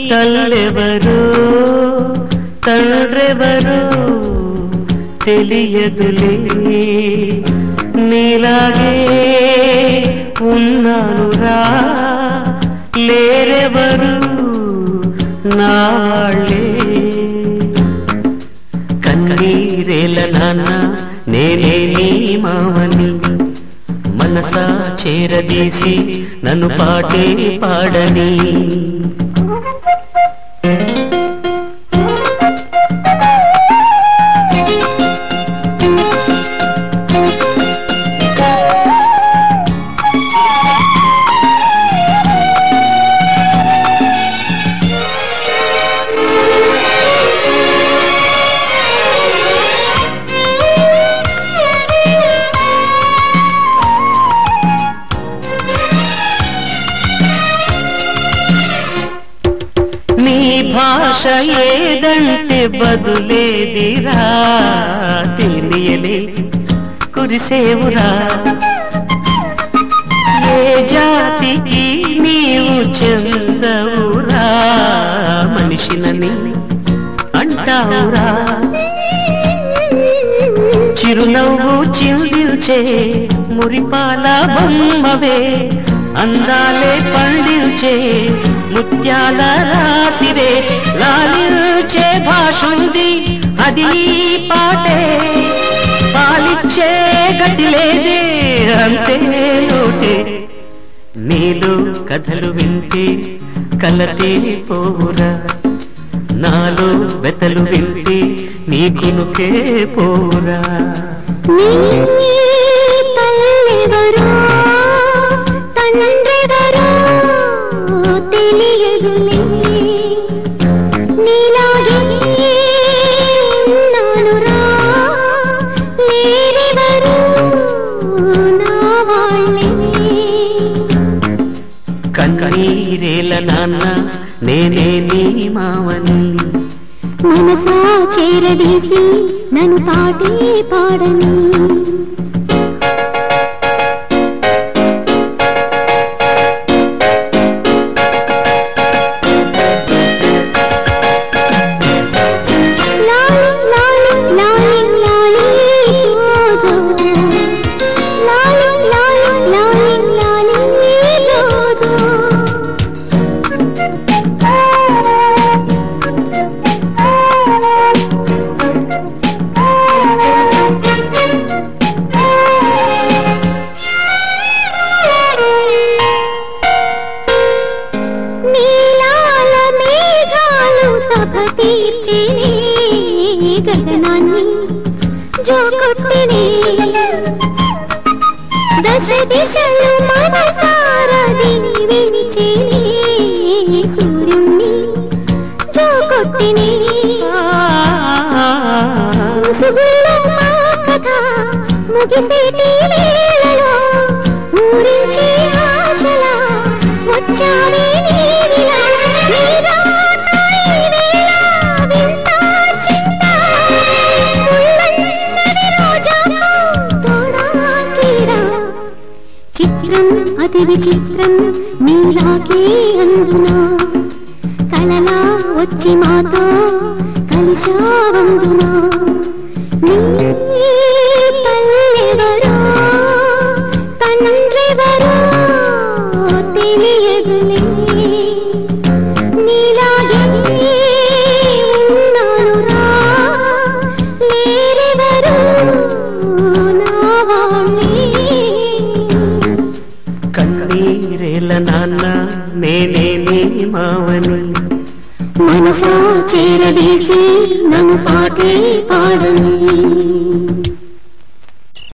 తల్లెవరు తండ్రెవరు తెలియదులే నీలాగే ఉన్నానురా లేరెవరు నా వాళ్ళే కన్నీరేల నాన్న నేనే నీ మావని మనసా చేరదీసి నన్ను పాటే పాడని నీ భాష ఏదంటే బదులేదిరా తెలియలే కురిసేవురా ఏ జాతికి నీవు చెందవురా మనిషినని అంటావురా చిరునవ్వు చిందిల్చే మురిపాల బొమ్మవే అందాలే పండించే ముత్యాల రాసివే లాలించే భాషుంది అది నీ పాటే పాలిచ్చే గతి లేదే అంతే లోటే నీలో కథలు వింటే కలతే పోవురా నాలో వెతలు వింటే నీ కునుకే పోరా నీ తల్లెవరో తండ్రెవరో తెలియదులే నీలాగే ఉన్నానురా లేరెవరు నా వాళ్ళే కన్నీరేల నాన్న నేనే నీ మావని మనసా చేరదీసి నన్ను పాటే పాడని లాలి లాలి లాలి లాలి జో జో లాలి లాలి లాలి లాలి జో జో నీలాల మేఘాలు సభ తీర్చినే గగనాన్ని జోకొట్టినే దశ దిశలు మనసార దీవించినే సూర్యుణ్ణి జోకొట్టినే ముసుగుల్లో మా కథ ముగిసేటి వేళలో ఊరించి ఆశలా వచ్చావే నీవిలా నీ రాత ఈ వేళ వింత చింత ఉల్లన్నది రోజాకు తోడా కీడా చిత్రం అతి విచిత్రం నీలాగే అందునా కలలా వచ్చి మాతో కలిశావందునా నీ తల్లెవరో తండ్రెవరో తెలియదులే నీలాగే ఉన్నానురా లేరెవరు నా వాళ్ళే కన్నీరేల నాన్న నేనే నీ మావని మనసా చేరదీసి నన్ను పాటే పాడని